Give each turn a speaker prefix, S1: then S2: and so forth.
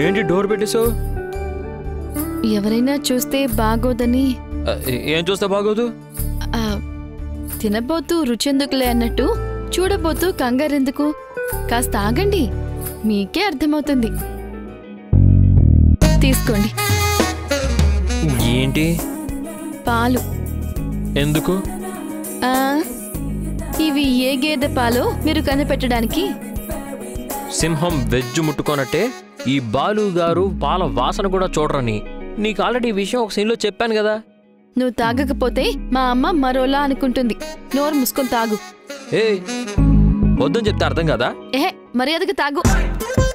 S1: ఏంటి డోర్ పెట్టేసావు
S2: ఎవరైనా చూస్తే బాగోదని
S1: ఆ, ఏం చూస్తే బాగోదు
S2: ఆ, తినబోతూ రుచెందుకులే అన్నట్టు చూడబోతూ కంగారెందుకు కాస్త ఆగండి మీకే అర్థమవుతుంది తీసుకోండి
S1: ఏంటి
S2: పాలు
S1: ఎందుకు
S2: ఆ, ఇవి ఏ గేదె పాలో మీరు కనిపెట్టడానికి
S1: సింహం వెజ్జు ముట్టుకోనట్టే ఈ బాలు గారు పాల వాసన కూడా చూడరని నీకు ఆల్రెడీ ఈ విషయం ఒక సీన్లో చెప్పాను కదా
S2: నువ్వు తాగకపోతే మా అమ్మ మరోలా అనుకుంటుంది నోరు మూసుకొని తాగు
S1: ఏ వద్దని చెప్తే అర్థం కదా
S2: ఏహే మర్యాదగా తాగు